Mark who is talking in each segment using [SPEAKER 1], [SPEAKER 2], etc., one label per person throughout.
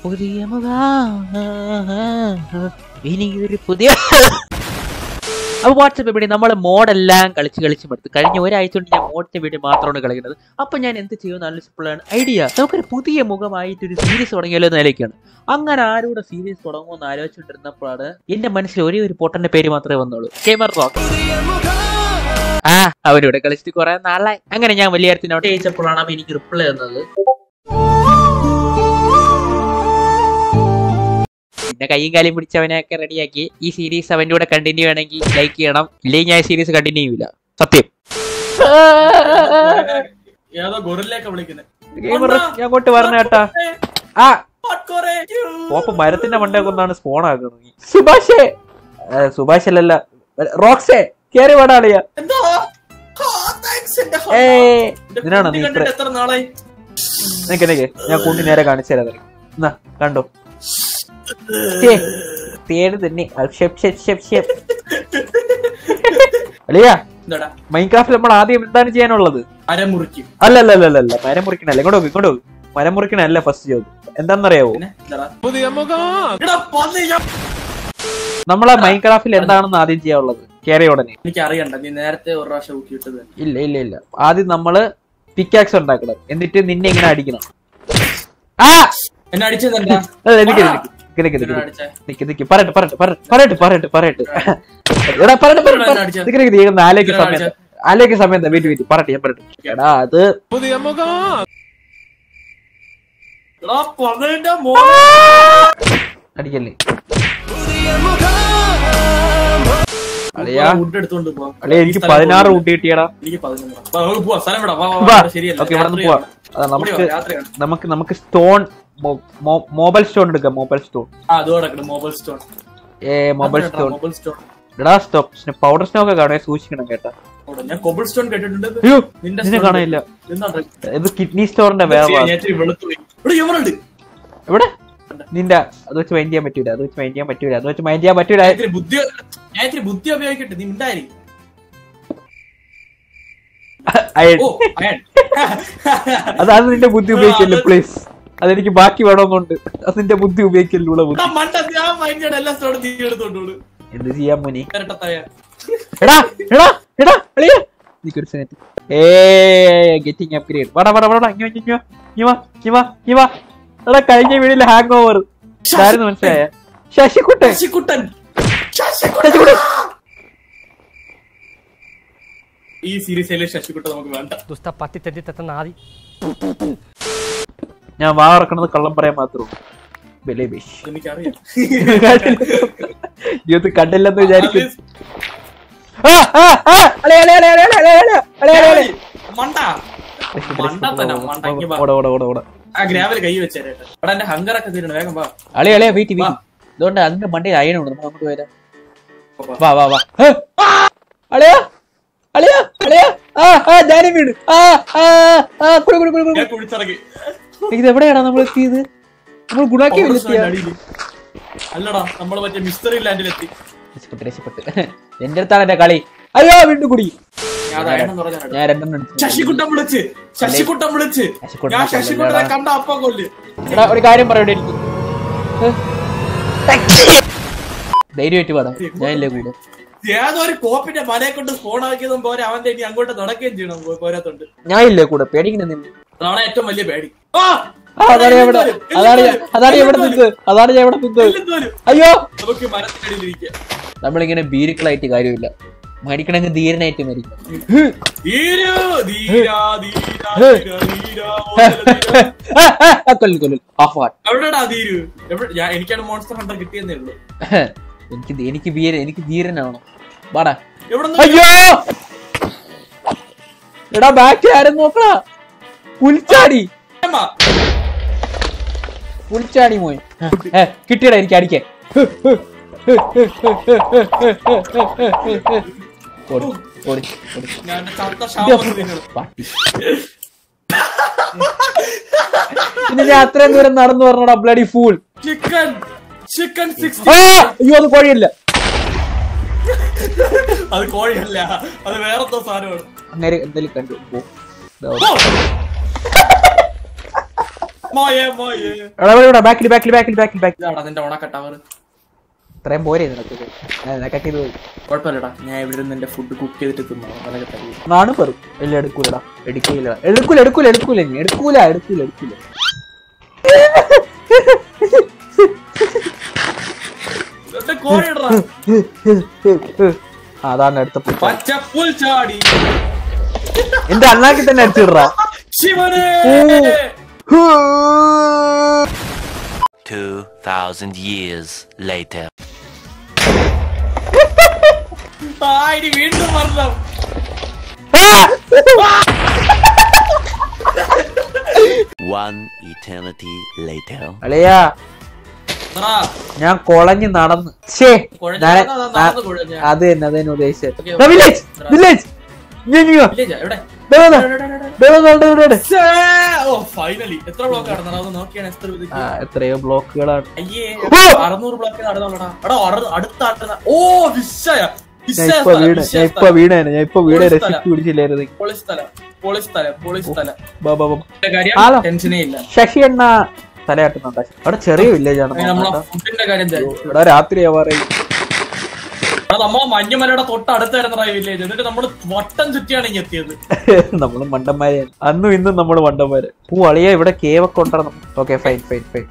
[SPEAKER 1] പുതിയ മുഖ എനിക്കൊരു പുതിയ അപ്പൊ വാട്സപ്പ് ഇവിടെ നമ്മൾ മോഡെല്ലാം കളിച്ച് കളിച്ച് മടുത്ത് കഴിഞ്ഞ ഒരാഴ്ച കൊണ്ട് ഞാൻ മോഡിന്റെ വീഡിയോ മാത്രമാണ് കളിക്കുന്നത് അപ്പൊ ഞാൻ എന്ത് ചെയ്യുമെന്ന് ആലോചിച്ചപ്പോഴാണ് ഐഡിയ നമുക്കൊരു പുതിയ മുഖമായിട്ട് ഒരു സീരീസ് തുടങ്ങിയാലോ എന്ന് നിലയ്ക്കാണ് അങ്ങനെ ആരുടെ സീരീസ് തുടങ്ങുമെന്ന് ആലോചിച്ചുകൊണ്ടിരുന്നപ്പോഴാണ് എന്റെ മനസ്സിൽ ഒരേ ഒരു പൊട്ടന്റെ പേര് മാത്രമേ വന്നുള്ളൂ ഗെയിമർ റോക്ക് ആ അവരോട് കളിച്ചിട്ട് കുറെ നാളായി അങ്ങനെ ഞാൻ വലിയ കാര്യത്തിനോട് ചോദിച്ചപ്പോഴാണ് അവൻ എനിക്ക് റിപ്ലൈ തന്നത് പിന്നെ കൈയും കാലും പിടിച്ചവനെയൊക്കെ റെഡിയാക്കി ഈ സീരീസ് അവന്റെ കൂടെ കണ്ടിന്യൂ ചെയ്യണമെങ്കിൽ ലൈക്ക് ചെയ്യണം ഇല്ലെങ്കിൽ ഞാൻ സീരീസ് കണ്ടിന്യൂ ചെയ്യൂല സത്യം
[SPEAKER 2] ഏതോ ഗൊറില്ലയൊക്കെ വിളിക്കുന്നത്
[SPEAKER 1] ഗെയിമർ ഞാൻ അങ്ങോട്ട് പറഞ്ഞ കേട്ടാ ആ പോപ്പ് മരത്തിന്റെ മണ്ടയൊക്കെ ഒന്നാണ് സ്പോൺ ആക്കുന്നത് സുഭാഷേ ഏ, സുഭാഷ് അല്ലല്ല റോക്സേ കേറി പാടാളിയ
[SPEAKER 2] എന്താ ആ, thanks എന്റെ ഹ-
[SPEAKER 1] ഏ
[SPEAKER 2] എന്റെ
[SPEAKER 1] ഇതിനാണോ
[SPEAKER 2] കുട്ടി
[SPEAKER 1] നീ
[SPEAKER 2] കണ്ടിട്ട്
[SPEAKER 1] ഇത്ര
[SPEAKER 2] എത്ര നാളായി
[SPEAKER 1] നിക്ക് നിക്ക് ഞാൻ കുണ്ടി നേരെ കാണിച്ചു തരാം നിനക്ക്. എന്നാ കണ്ടോ ഛേ, തേട് തന്നെ ഷെപ് ഷെപ് ഷെപ് ഷെപ് അളിയ
[SPEAKER 2] എന്താടാ
[SPEAKER 1] മൈൻക്രാഫ്റ്റിൽ നമ്മൾ ആദ്യം എന്താണ് ചെയ്യാനുള്ളത്
[SPEAKER 2] അരമുറിക്കും
[SPEAKER 1] അല്ല അല്ല അല്ല അല്ല മരം മുറിക്കണല്ല ഇങ്ങോട്ട് നോക്ക് ഇങ്ങോട്ട് നോക്ക് മരം മുറിക്കണല്ല ഫസ്റ്റ് ജോബ് എന്താണെന്നറിയാവോ
[SPEAKER 2] പിന്നെ എന്താടാ എടാ, പന്നി, ഞാൻ-
[SPEAKER 1] നമ്മളെ മൈൻക്രാഫ്റ്റിൽ എന്താണെന്ന് ആദ്യം ചെയ്യാനുള്ളത് കേറിയ ഉടനെ
[SPEAKER 2] എനിക്ക് അറിയണ്ട നീ നേരത്തെ ഒരു പ്രാവശ്യം ഊക്കിയിട്ടത്
[SPEAKER 1] ഇല്ല ഇല്ല ഇല്ല ആദ്യം നമ്മള് പിക്കാക്സ് ഉണ്ടാക്കണം എന്നിട്ട് നിന്നെ ഇങ്ങനെ അടിക്കണം ആ
[SPEAKER 2] എന്നെ അടിച്ചതെന്താ
[SPEAKER 1] അല്ല, നിക്ക് നിക്ക് നിക്ക് നിക്ക് നിക്ക്
[SPEAKER 2] എന്തിനാ
[SPEAKER 1] നിക്ക്.
[SPEAKER 2] അടിച്ചേ
[SPEAKER 1] നിക്ക് നിക്ക് പറയട്ടെ പറയട്ടെ പറയട്ടെ പറയട്ടെ പറയട്ടെ പറയട്ടെ എടാ പറയട്ടെ പറയട്ടെ
[SPEAKER 2] എന്തിനാ
[SPEAKER 1] പറയട്ടെ.
[SPEAKER 2] അടിച്ചത്?
[SPEAKER 1] നിക്ക് നിക്ക് നീ ഒന്ന് ആലോചിക്ക
[SPEAKER 2] എന്തിനാ
[SPEAKER 1] സമയം ആലോചിക്ക സമയം എന്താ വെയിറ്റ് വെയിറ്റ് പറയട്ടെ ഞാൻ പറയട്ടെ എടാ അത്
[SPEAKER 2] എടാ പന്നിന്റെ മോ
[SPEAKER 1] അടിക്കല്ലേ അളിയാ
[SPEAKER 2] വുഡ് എടുത്തോണ്ട് പോ
[SPEAKER 1] അളിയ എനിക്ക്
[SPEAKER 2] ഈ സ്ഥലം
[SPEAKER 1] പതിനാറ്
[SPEAKER 2] പോവില്ല.
[SPEAKER 1] ഊട്ടി കിട്ടിയടാ
[SPEAKER 2] എനിക്ക് പതിനൊന്ന് വാ, നമുക്ക് പോവാം സ്ഥലം വിടാം വാ, വാ,
[SPEAKER 1] വാ.
[SPEAKER 2] വാ, ശരിയല്ല
[SPEAKER 1] ഓക്കെ ഇവിടെ നിന്ന്
[SPEAKER 2] രാത്രിയാണ്.
[SPEAKER 1] പോവാം അതാ, നമുക്ക്
[SPEAKER 2] ഇവിടെ വാ, രാത്രിയാണ്
[SPEAKER 1] നമുക്ക് നമുക്ക് സ്റ്റോൺ മൊബൈൽ സ്റ്റോൺ എടുക്കാം മൊബൈൽ സ്റ്റോൺ
[SPEAKER 2] ആ അതോ കിടക്കണം മൊബൈൽ സ്റ്റോൺ
[SPEAKER 1] ഏ മൊബൈൽ സ്റ്റോൺ
[SPEAKER 2] മൊബൈൽ സ്റ്റോൺ
[SPEAKER 1] എടാ സ്റ്റോപ്പ് പൗഡർ സ്റ്റോൺ ഒക്കെ കാണുക സൂക്ഷിക്കണം കേട്ടാ
[SPEAKER 2] ഞാൻ കൊബിൾ സ്റ്റോൺ കേട്ടിട്ടുണ്ട്
[SPEAKER 1] അയ്യോ
[SPEAKER 2] നിന്റെ
[SPEAKER 1] നിന്നെ
[SPEAKER 2] stone
[SPEAKER 1] കാണാനില്ല
[SPEAKER 2] എന്താണ്
[SPEAKER 1] ഇത് കിഡ്നി സ്റ്റോറിന്റെ വേറെ
[SPEAKER 2] ഞാൻ ഇത്തിരി വെളുത്തു പോയി ഇവിടെ ഇവനുണ്ട്
[SPEAKER 1] എവിടെ നിന്റെ അത് വെച്ച് മൈൻഡ് ചെയ്യാൻ പറ്റൂല അത് വെച്ച് മൈൻഡ് ചെയ്യാൻ പറ്റൂല അത് വെച്ച് മൈൻഡ് ചെയ്യാൻ പറ്റൂല
[SPEAKER 2] ഞാൻ ഇത്തിരി ബുദ്ധി ഞാൻ ഇത്തിരി ബുദ്ധി ഉപയോഗിക്കട്ടെ നീ ഉണ്ടായി
[SPEAKER 1] അയൺ.
[SPEAKER 2] ഓ അയൺ
[SPEAKER 1] അത് അത് നിന്റെ ബുദ്ധി ഉപയോഗിക്കല്ലേ പ്ലീസ് അതെനിക്ക് ബാക്കി വേണമെന്നുണ്ട് അത് നിന്റെ ബുദ്ധി ഉപയോഗിക്കല്ലുള്ള ബുദ്ധി
[SPEAKER 2] എടാ, മണ്ട ഞാൻ ഭയങ്കര എല്ലാ സ്റ്റോണും നീ എടുത്തോണ്ടോളൂ
[SPEAKER 1] എന്ത് ചെയ്യാൻ മുനി
[SPEAKER 2] ഇരട്ടത്തായ
[SPEAKER 1] എടാ എടാ എടാ അളിയ നിക്കൊരു സെക്കൻഡ് ഏ ഗെറ്റിംഗ് അപ്ഗ്രേഡ് വാടാ വാടാ വാടാ ഇങ്ങോ ഇങ്ങോ ഇങ്ങോ ഇങ്ങോ ഇങ്ങോ എടാ കഴിഞ്ഞ വീടിലെ ഹാങ് ഓവർ ഇതായിരുന്നു മനസ്സിലായ ശശികുട്ടൻ
[SPEAKER 2] ശശികുട്ടൻ ശശികുട്ടൻ ഈ സീരീസിലെ ശശികുട്ടൻ നമുക്ക് വേണ്ട
[SPEAKER 3] ದುಸ್ತ ಪತ್ತಿ ತೆದ್ದಿ ತತ್ತ ನಾದಿ
[SPEAKER 1] ഞാൻ വാ ഇറക്കണത് കള്ളം പറയാൻ മാത്രം ബലേബേഷ്
[SPEAKER 2] എനിക്കറിയാം
[SPEAKER 1] ഇത് കണ്ടില്ലെന്ന് വിചാരിക്കും
[SPEAKER 2] അത്
[SPEAKER 1] ആ, ആ, ആ, അളിയ, അളിയ, അളിയ, അളിയ, അളിയ, അളിയ, അളിയ, അളിയ, അളിയ.
[SPEAKER 2] മണ്ട മണ്ട തന്നെ മണ്ട ഇങ്ങ് വാ.
[SPEAKER 1] ഓടാ, ഓടാ, ഓടാ, ഓടാ.
[SPEAKER 2] ആ ഗ്രാവിൽ കൈ വെച്ചേരട്ടെ എടാ എന്റെ ഹങ്കർ ഒക്കെ തീരണം വേഗം വാ
[SPEAKER 1] അളിയ അളിയ വെയിറ്റ് വെയിറ്റ് അതുകൊണ്ട് അതിന്റെ മണ്ടയിൽ അയനുണ്ട് നമുക്ക് അങ്ങോട്ട് പോയാലോ
[SPEAKER 2] വാ,
[SPEAKER 1] വാ വാ വാ ഏ, അളിയ അളിയ അളിയ ആ ആ ജാനി വീട് ആ ആ ആ കുടി കുടി കുടി കുടി
[SPEAKER 2] ഞാൻ കുഴിച്ചിറങ്ങി
[SPEAKER 1] ഇത് എവിടെയാടാ നമ്മൾ എത്തിയത് നമ്മൾ ഗുണാക്കി
[SPEAKER 2] പൗഡർ
[SPEAKER 1] എത്തിയ
[SPEAKER 2] സ്റ്റാൻഡ് അടിയില്. അല്ലടാ നമ്മള് മറ്റേ മിസ്റ്ററി ലാൻഡിലെത്തി
[SPEAKER 1] രക്ഷപ്പെട്ട് രക്ഷപ്പെട്ട് എന്റെ അടുത്താണ് എന്റെ കളി അയ്യോ വീണ്ടും കുടി
[SPEAKER 2] ഞാൻ അത് അയണെന്ന് പറഞ്ഞാണ്
[SPEAKER 1] ഞാൻ രണ്ടെണ്ണം എടുത്തു.
[SPEAKER 2] ശശികുട്ടൻ വിളിച്ച് ശശികുട്ടൻ വിളിച്ച്
[SPEAKER 1] ശശികുട്ടനെ
[SPEAKER 2] ഞാൻ ശശികുട്ടനെ
[SPEAKER 1] കൊല്ലല്ലടാ.
[SPEAKER 2] കണ്ട അപ്പം കൊല്ല്
[SPEAKER 1] എടാ ഒരു കാര്യം പറയട്ടെ എനിക്ക് ധൈര്യമായിട്ട് പാടാം ഞാനില്ലേ കൂടെ
[SPEAKER 2] ഏതൊരു കോപ്പിന്റെ മലയെ കൊണ്ട് ഫോൺ ആക്കിയതും പോരെ അവന്റെ ഇനി അങ്ങോട്ട് നടക്കുകയും ചെയ്യണം പോ- പോരാത്തോണ്ട്
[SPEAKER 1] ഞാനില്ലേ കൂടെ പേടിക്കുന്ന നിന്ന്
[SPEAKER 2] അതാണ് ഏറ്റവും വലിയ പേടി ആ!
[SPEAKER 1] ആ, അതാണ് ഞാൻ ഇവിടെ അതാണ് ഞാൻ- അതാണ് ഞാൻ ഇവിടെ നിന്നത് അതാണ് ഞാൻ ഇവിടെ നിന്നത്
[SPEAKER 2] എല്ലും തോലും.
[SPEAKER 1] അയ്യോ
[SPEAKER 2] നമുക്ക് മരത്തിനടിയിലിരിക്കാം
[SPEAKER 1] നമ്മളിങ്ങനെ ബീരുക്കളായിട്ട് കാര്യമില്ല മരിക്കണമെങ്കിൽ ധീരനായിട്ട് മരിക്കണം
[SPEAKER 2] ധീര, ധീര, ധീര, ധീര, ധീര, ഓടല ധീര.
[SPEAKER 1] ആ, ആ, ആ, കൊല്ലു കൊല്ലു ഹാഫ് ഹാർട്ട്
[SPEAKER 2] എവിടെടാ ധീരു എവിടെ ഞാൻ എനിക്കാണ് മോൺസ്റ്റർ ഹണ്ടർ കിട്ടിയെന്നേ ഉള്ളൂ
[SPEAKER 1] എനിക്ക് ധീ- എനിക്ക് ധീരൻ എനിക്ക് ധീരനാണോ വാടാ
[SPEAKER 2] എവിടെ
[SPEAKER 1] അയ്യോ എടാ ബാക്കി ആരും നോക്കടാ പുലിച്ചാടി പുലിച്ചാടി മോൻ ഏ, കിട്ടിയടാ എനിക്ക് അടിക്കാൻ ഓടി, ഓടി, ഓടി.
[SPEAKER 2] ഞാൻ ചത്ത ശാപം തിന്നണം.
[SPEAKER 1] പട്ടി. പിന്നെ ഞാൻ അത്രയും ദൂരം നടന്നു പറഞ്ഞോടാ bloody fool
[SPEAKER 2] chicken chicken six
[SPEAKER 1] ആ അയ്യോ അത് കോഴിയില്ല
[SPEAKER 2] അത് കോഴിയല്ല അത് വേറെന്തോ സാധനമാണ്
[SPEAKER 1] അങ്ങനെ എന്തെങ്കിലും കണ്ടു പോ. ഇതാ
[SPEAKER 2] ഓ! മോയെ മോയെ
[SPEAKER 1] എടാ ഇവിടെ ബാക്കിൽ ബാക്കിൽ ബാക്കിൽ ബാക്കിൽ ബാക്കിൽ
[SPEAKER 2] ഇതാടാ നിന്റെ ഉണക്ക ടവർ
[SPEAKER 1] ഇത്രയും പോരെ നിനക്ക് ഞാൻ നിനക്കൊക്കെ ഇത് പോയി
[SPEAKER 2] കുഴപ്പമില്ലടാ ഞാൻ ഇവിടെ നിന്ന് എന്റെ ഫുഡ് കുക്ക് ചെയ്തിട്ട് തിന്നോ അതൊക്കെ തരും
[SPEAKER 1] നാണ് പെറും എല്ലാം എടുക്കൂലടാ എടുക്കൂല എടുക്കൂല എടുക്കൂല എടുക്കൂല ഇനി. എടുക്കൂല എടുക്കൂല എടുക്കൂല
[SPEAKER 2] എന്നിട്ട് കോഴിയിടറാ
[SPEAKER 1] ആ, അതാണ് അടുത്ത പുൽ.
[SPEAKER 2] പച്ചപ്പുൽ ചാടി
[SPEAKER 1] എന്റെ അണ്ണാക്കി തന്നെ അടിച്ചിടറാ
[SPEAKER 2] ശിവനെ
[SPEAKER 1] ഹൂ.
[SPEAKER 3] 2,000 years later.
[SPEAKER 2] ആയിടി വീണ്ടും മരണം
[SPEAKER 3] One eternity later.
[SPEAKER 1] അളിയാ
[SPEAKER 2] എടാ,
[SPEAKER 1] ഞാൻ കൊളഞ്ഞ് നടന്ന് ഛേ
[SPEAKER 2] കുഴഞ്ഞ്
[SPEAKER 1] ഞാൻ-
[SPEAKER 2] നടന്നതാ, നടന്ന് കുഴഞ്ഞ്.
[SPEAKER 1] അത് തന്നെ അത് തന്നെ ഉദ്ദേശിച്ചത്
[SPEAKER 2] Okay,
[SPEAKER 1] ദാ വില്ലേജ് വില്ലേജ്
[SPEAKER 2] വില്ലേജാ, എവിടെ? ഛേ, ഓ ഫൈനലി എത്ര ബ്ലോക്ക് നടന്നത് അത് നോക്കിയാണ് എത്ര ഇത്
[SPEAKER 1] എത്രയോ ബ്ലോക്കുകളാണ്
[SPEAKER 2] അയ്യേ
[SPEAKER 1] ഓ!
[SPEAKER 2] അറുന്നൂറ് ബ്ലോക്ക് നടന്നോളടാ എടാ അറു- അടുത്ത ആട്ടുന്ന ഓ വിഷയ
[SPEAKER 1] ഞാൻ
[SPEAKER 2] വിഷയ
[SPEAKER 1] ഇപ്പൊ
[SPEAKER 2] സ്ഥലം,
[SPEAKER 1] വീണ്
[SPEAKER 2] വിഷയ
[SPEAKER 1] ഞാൻ ഇപ്പൊ
[SPEAKER 2] സ്ഥലം.
[SPEAKER 1] വീണേനെ ഞാൻ ഇപ്പൊ വീണ
[SPEAKER 2] പൊളി
[SPEAKER 1] രസിക്ക് പിടിച്ചില്ലായിരുന്നു
[SPEAKER 2] പൊളി സ്ഥലം പൊളി സ്ഥലം പൊളി സ്ഥലം
[SPEAKER 1] ബാ ബാ ബാ
[SPEAKER 2] ഇതിന്റെ കാര്യം
[SPEAKER 1] ആളോ?
[SPEAKER 2] ടെൻഷനേ ഇല്ല
[SPEAKER 1] ശശി എണ്ണ തലയാട്ടുന്നുണ്ട് അവിടെ ചെറിയ വില്ലേജ് ആണ്
[SPEAKER 2] ഇനി നമ്മളെ ഫുഡിന്റെ കാര്യം എന്താ?
[SPEAKER 1] ഇവിടെ രാത്രി ആവാറേ
[SPEAKER 2] എടാ, നമ്മളെ മഞ്ഞുമലയുടെ തൊട്ടടുത്തായിരുന്ന വില്ലേജ് എന്നിട്ട് നമ്മള് വട്ടം ചുറ്റിയാണ് ഇങ്ങ് എത്തിയത്
[SPEAKER 1] നമ്മള് മണ്ടന്മാരെ അന്നും ഇന്നും നമ്മള് മണ്ടന്മാര് പൂ അളിയ ഇവിടെ കേവൊക്കെ കൊണ്ടുവരണം ഓക്കെ ഫൈൻ ഫൈൻ ഫൈൻ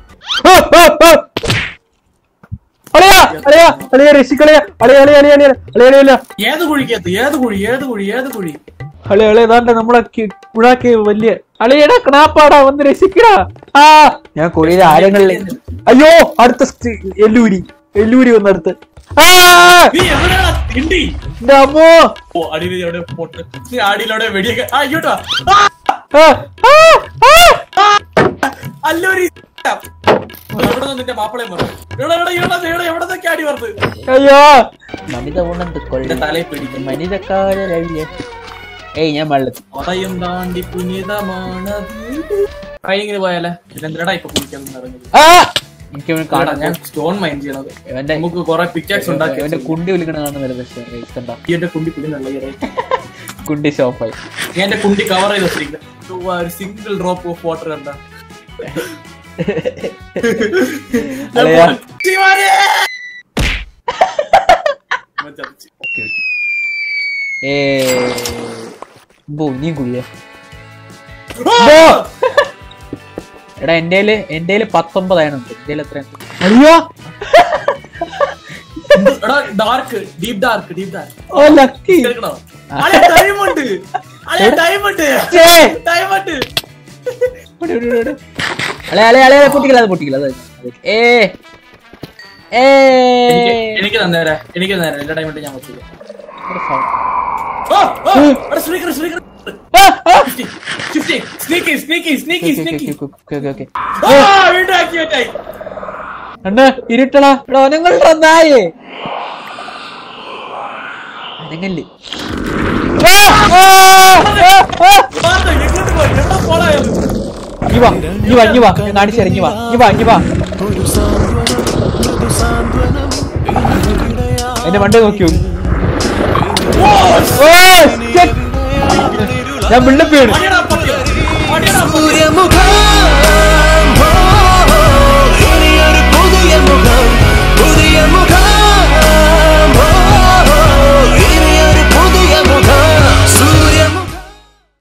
[SPEAKER 1] അളിയാ അളിയാ അളിയ രക്ഷിക്കളിയ അളിയ അളിയ അളിയ അളിയ അളിയ അളിയ അളിയ
[SPEAKER 2] ഏത് കുഴിക്കകത്ത് ഏത് കുഴി ഏത് കുഴി ഏത് കുഴി
[SPEAKER 1] അളിയ അളിയ ഏതാണ്ട് നമ്മളെ കുഴാക്ക് വലിയ അളിയടാ കണാപ്പാടാ വന്ന് രക്ഷിക്കടാ ആ ഞാൻ കുഴിയിലെ ആരങ്ങളിൽ അയ്യോ അടുത്ത സ്റ്റ്- എല്ലൂരി എല്ലൂരി വന്ന് അടുത്ത് ആ
[SPEAKER 2] നീ എവിടെയാണ് തിണ്ടി
[SPEAKER 1] എന്റെ അമ്മോ
[SPEAKER 2] ഓ അടിയിൽ എവിടെ പൊട്ട് നീ അടിയിലൂടെ വെടിയൊക്കെ ആ ഇങ്ങോട്ടാ ആ,
[SPEAKER 1] ആ, ആ, ആ.
[SPEAKER 2] അല്ലൊരു എവിടെ നിന്ന് നിന്റെ മാപ്പിളയും പറഞ്ഞു ഇവിടെ ഇവിടെ ഇവിടെ ഇവിടെ എവിടെ നിന്നൊക്കെ അടി പറഞ്ഞത്
[SPEAKER 1] അയ്യോ മനിത ഉണർந்து
[SPEAKER 2] എന്റെ
[SPEAKER 1] കൊള്ളും
[SPEAKER 2] തലയിൽ പിടിക്കും
[SPEAKER 1] മനിതക്കാരല്ലേ ഏയ് ഞാൻ വെള്ളത്തിൽ
[SPEAKER 2] അതയും താണ്ടി പുനിതമാണ് ട്രെയിനിങ്ങിന് പോയാലേ പിന്നെന്തിനാ ഇപ്പൊ കുളിക്കാൻ ഇറങ്ങിയത്
[SPEAKER 1] ആ എനിക്ക് അവനെ
[SPEAKER 2] കാണാ
[SPEAKER 1] കാണാൻ
[SPEAKER 2] ഞാൻ സ്റ്റോൺ മൈൻ ചെയ്യണത്
[SPEAKER 1] ഇവന്റെ
[SPEAKER 2] നമുക്ക് കുറെ പിക്കാക്സ് ഉണ്ടാക്കി
[SPEAKER 1] ഇവന്റെ കുണ്ടി വിളിക്കണ കാണുന്ന വരുന്നത് കണ്ട
[SPEAKER 2] ഈ എന്റെ കുണ്ടി കുടി നല്ല
[SPEAKER 1] കുണ്ടി ഷോപ്പായി
[SPEAKER 2] ഞാൻ എന്റെ കുണ്ടി കവർ ചെയ്ത് വെച്ചിരിക്കുന്നത് ഒരു സിംഗിൾ ഡ്രോപ്പ് ഓഫ് വാട്ടർ കണ്ട
[SPEAKER 1] അളിയാ. ഏ ബോ നീ കുടിയേ എടാ എന്റെ എന്റെ പത്തൊമ്പതായിട്ടുണ്ട് എന്റെ എത്രയുണ്ട് അയ്യോ
[SPEAKER 2] dark deep dark deep dark
[SPEAKER 1] ഓ ലക്കി
[SPEAKER 2] കേൾക്കണോ ഡയമണ്ട് ഡയമണ്ട്
[SPEAKER 1] ഛേ.
[SPEAKER 2] ഡയമണ്ട്
[SPEAKER 1] അളെ അളെ അളെ പൊട്ടിക്കില്ല അത് പൊട്ടിക്കില്ല അത് ഏ ഏ
[SPEAKER 2] എനിക്ക് എനിക്ക് തന്നേരാ എനിക്ക് തന്നേരാ എല്ലാ ഡയമണ്ട് ഞാൻ വെച്ചില്ല speaker speaker sneaky sneaky sneaky sneaky വീണ്ടും ആക്ടിവേറ്റ് ആയി
[SPEAKER 1] അണ്ണ ഇരുട്ടടാ എടാ നിങ്ങളുടെ നായേ അനങ്ങല്
[SPEAKER 2] മാർത്ത, എങ്ങോട്ട് പോയി എവിടെ പോളായത്
[SPEAKER 1] ഇനി വാ ഇനി വാ ഇനി വാ ഞാൻ കാണിച്ചു തരാം ഇനി വാ ഇനി വാ ഇനി വാ എന്റെ മണ്ട നോക്കിയോ ഓ, shit. ഞാൻ ബിൽഡപ്പ് ചെയ്യണം
[SPEAKER 2] അടിയടാ